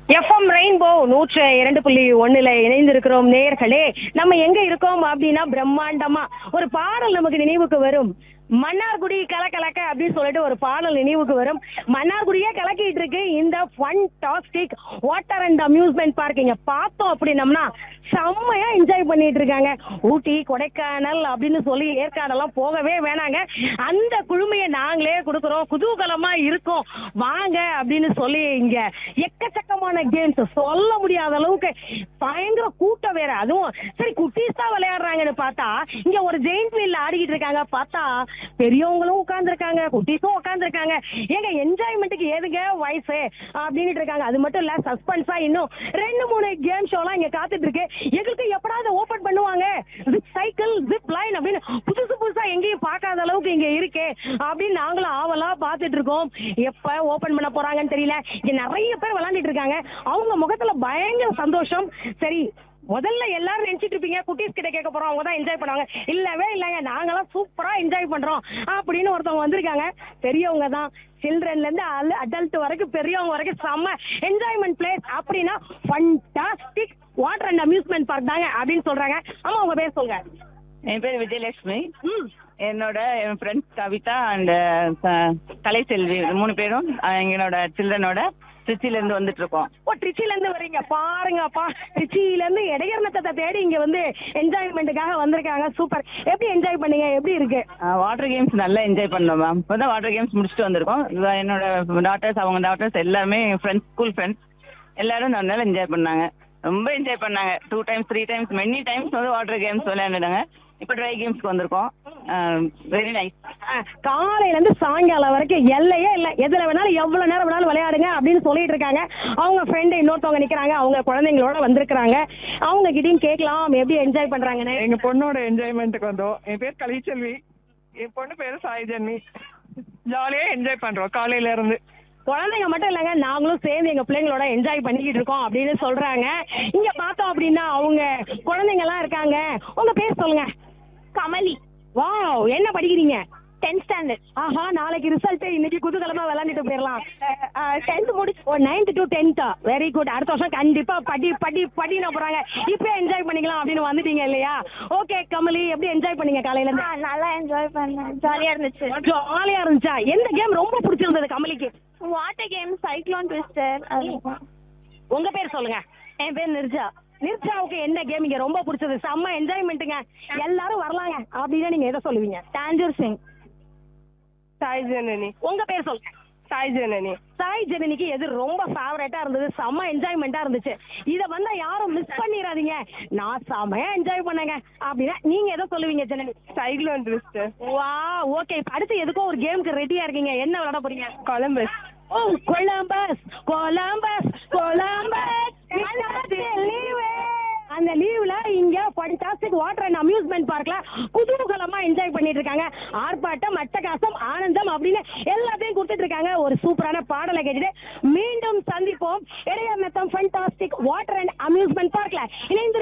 FM rainbow நூற்று இரண்டு புள்ளி ஒண்ணுல இணைந்திருக்கிறோம் நேயர்களே நம்ம எங்க இருக்கோம் அப்படின்னா பிரம்மாண்டமா ஒரு பாடல் நமக்கு நினைவுக்கு வரும் மன்னார்குடி கலக்கலக்க அப்படின்னு சொல்லிட்டு ஒரு பாடல் நினைவுக்கு வரும் மன்னார்குடியே கலக்கிட்டு இருக்கு இந்த fantastic water and amusement park இங்க பார்த்தோம் அப்படின்னம்னா செம்மையா என்ஜாய் பண்ணிட்டு இருக்காங்க ஊட்டி கொடைக்கானல் அப்படின்னு சொல்லி ஏற்காடெல்லாம் போகவே வேணாங்க அந்த குழுமையை நாங்களே கொடுக்குறோம் குதூகலமா இருக்கோம் வாங்க அப்படின்னு சொல்லி இங்க எக்கச்சக்கமான கேம்ஸ் சொல்ல முடியாத அளவுக்கு பயங்கர கூட்டம் வேற அதுவும் சரி குட்டீஸ் தான் விளையாடுறாங்கன்னு பார்த்தா இங்க ஒரு ஜெயின்ட் வீல்ல ஆடிக்கிட்டு இருக்காங்க பார்த்தா பெரியவங்களும் உட்கார்ந்துருக்காங்க குட்டீஸும் உட்கார்ந்துருக்காங்க ஏங்க என்ஜாய்மெண்ட்டுக்கு ஏதுங்க வயசு அப்படின்ட்டு இருக்காங்க அது மட்டும் இல்ல சஸ்பென்ஸா இன்னும் ரெண்டு மூணு கேம் ஷோலாம் இங்க காத்துட்டு இருக்கு எங்களுக்கு எப்படாவது ஓபன் பண்ணுவாங்க ஜிப் சைக்கிள் ஜிப் லைன் அப்படின்னு புதுசு புதுசா எங்கேயும் பார்க்காத அளவுக்கு இங்க இருக்கே அப்படின்னு நாங்களும் ஆவலா பார்த்துட்டு இருக்கோம் எப்ப ஓபன் பண்ண போறாங்கன்னு தெரியல இங்க நிறைய பேர் விளையாண்டுட்டு இருக்காங்க அவங்க முகத்துல பயங்கர சந்தோஷம் சரி முதல்ல எல்லாரும் நினைச்சிட்டு இருப்பீங்க குட்டீஸ் கிட்ட கேட்க போறோம் அவங்க தான் என்ஜாய் பண்ணுவாங்க இல்லவே இல்லைங்க நாங்களாம் சூப்பரா என்ஜாய் பண்றோம் அப்படின்னு ஒருத்தவங்க வந்திருக்காங்க பெரியவங்க தான் சில்ட்ரன்ல இருந்து அடல்ட் வரைக்கும் பெரியவங்க வரைக்கும் செம்ம என்ஜாய்மெண்ட் பிளேஸ் அப்படின்னா fantastic water and amusement park தாங்க அப்படின்னு சொல்றாங்க ஆமா உங்க பேர் சொல்லுங்க என் பேர் விஜயலட்சுமி ம் என்னோட என் ஃப்ரெண்ட்ஸ் கவிதா அண்ட் கலைசெல்வி மூணு பேரும் அஹ், எங்களோட சில்ட்ரனோட திருச்சியில இருந்து வந்துட்டு இருக்கோம் ஓ ட்ரிச்சில இருந்து வர்றீங்க பாருங்கப்பா ட்ரிச்சில இருந்து இடையர்நத்தத்தை தேடி இங்க வந்து என்ஜாய்மெண்ட்டுக்காக வந்திருக்காங்க சூப்பர் எப்படி என்ஜாய் பண்ணீங்க எப்படி இருக்கு வாட்டர் கேம்ஸ் நல்லா என்ஜாய் பண்ணோம் மேம் இப்போதான் வாட்டர் கேம்ஸ் முடிச்சுட்டு வந்திருக்கோம் இது என்னோட டாட்டர்ஸ் அவங்க டாட்டர்ஸ் எல்லாருமே ஃப்ரெண்ட்ஸ் ஸ்கூல் ஃப்ரெண்ட்ஸ் எல்லாரும் நல்லா என்ஜாய் பண்ணாங்க ரொம்ப என்ஜாய் பண்ணாங்க two times three times many times வந்து வாட்டர் கேம்ஸ் விளையாண்டுட்டாங்க இப்போ ட்ரை கேம்ஸ்க்கு வந்திருக்கோம் வெரி நைஸ் அஹ், காலையில இருந்து சாயங்காலம் வரைக்கும் எல்லையே இல்ல எதுல வேணாலும் எவ்வளவு நேரம் வேணாலும் விளையாடுங்க அப்படின்னு சொல்லிட்டு இருக்காங்க அவங்க ஃப்ரெண்டு இன்னொருத்தவங்க நிக்கிறாங்க அவங்க குழந்தைங்களோட வந்திருக்காங்க அவங்க கிட்டயும் கேட்கலாம் எப்படி என்ஜாய் பண்றாங்கன்னு எங்க பொண்ணோட என்ஜாய்மெண்ட்டுக்கு வந்தோம் என் பேர் கலைச்செல்வி என் பொண்ணு பேரு சாய் ஜென்மி ஜாலியா என்ஜாய் பண்றோம் காலையில இருந்து குழந்தைங்க மட்டும் இல்லைங்க நாங்களும் சேர்ந்து எங்க பிள்ளைங்களோட என்ஜாய் பண்ணிக்கிட்டு இருக்கோம் அப்படின்னு சொல்றாங்க இங்க பார்த்தோம் அப்படின்னா அவங்க குழந்தைங்க எல்லாம் இருக்காங்க உங்க பேர் சொல்லுங்க கமலி வாவ் என்ன படிக்கிறீங்க டென்த் ஸ்டாண்டர்ட் ஆஹா நாளைக்கு ரிசல்ட் இன்னைக்கு குதூகலமா விளையாண்டுட்டு போயிடலாம் டென்த் முடிச்சு ஓ நைன்த் டு டென்த்தா வெரி குட் அடுத்த வருஷம் கண்டிப்பா படி படி படின போறாங்க இப்போ என்ஜாய் பண்ணிக்கலாம் அப்படின்னு வந்துட்டீங்க இல்லையா ஓகே கமலி எப்படி என்ஜாய் பண்ணீங்க காலையில இருந்து நல்லா என்ஜாய் பண்ணேன் ஜாலியா இருந்துச்சு ஜாலியா இருந்துச்சா எந்த கேம் ரொம்ப பிடிச்சிருந்தது கமலிக்கு வாட்டர் கேம் சைக்ளோன் ட்விஸ்டர் உங்க பேர் சொல்லுங்க என் பேர் நிர்ஜா நிர்ஜாவுக்கு என்ன கேம் இங்க ரொம்ப பிடிச்சது செம்ம என்ஜாய்மெண்ட்டுங்க எல்லாரும் வரலாங்க அப்படின்னா நீங்க எதை சொல்லுவீங்க டாஞ்சூர் சிங் சாய் ஜனனி உங்க பேர் சொல்லுங்க சாய் ஜனனி சாய் ஜனனிக்கு எது ரொம்ப ஃபேவரட்டா இருந்தது செம்ம என்ஜாய்மெண்டா இருந்துச்சு இத வந்தா யாரும் மிஸ் பண்ணிடாதீங்க நான் செம்மையா என்ஜாய் பண்ணேங்க அப்படின்னா நீங்க எதை சொல்லுவீங்க ஜனனி சைக்ளோன் ட்விஸ்டர் வா ஓகே அடுத்து எதுக்கோ ஒரு கேமுக்கு ரெடியா இருக்கீங்க என்ன விளையாட போறீங்க Columbus oh Columbus Columbus Columbus leave அந்த லீவ்ல இங்க ஃபண்டாஸ்டிக் வாட்டர் அண்ட் அம்யூஸ்மெண்ட் பார்க்ல குதூகலமா என்ஜாய் பண்ணிட்டு இருக்காங்க ஆர்ப்பாட்டம் அட்டகாசம் ஆனந்தம் அப்படின்னு எல்லாத்தையும் கொடுத்துட்டு இருக்காங்க ஒரு சூப்பரான பாடலை கேட்டுட்டு மீண்டும் சந்திப்போம் Idayar Natham fantastic water and amusement பார்க்ல இணைந்து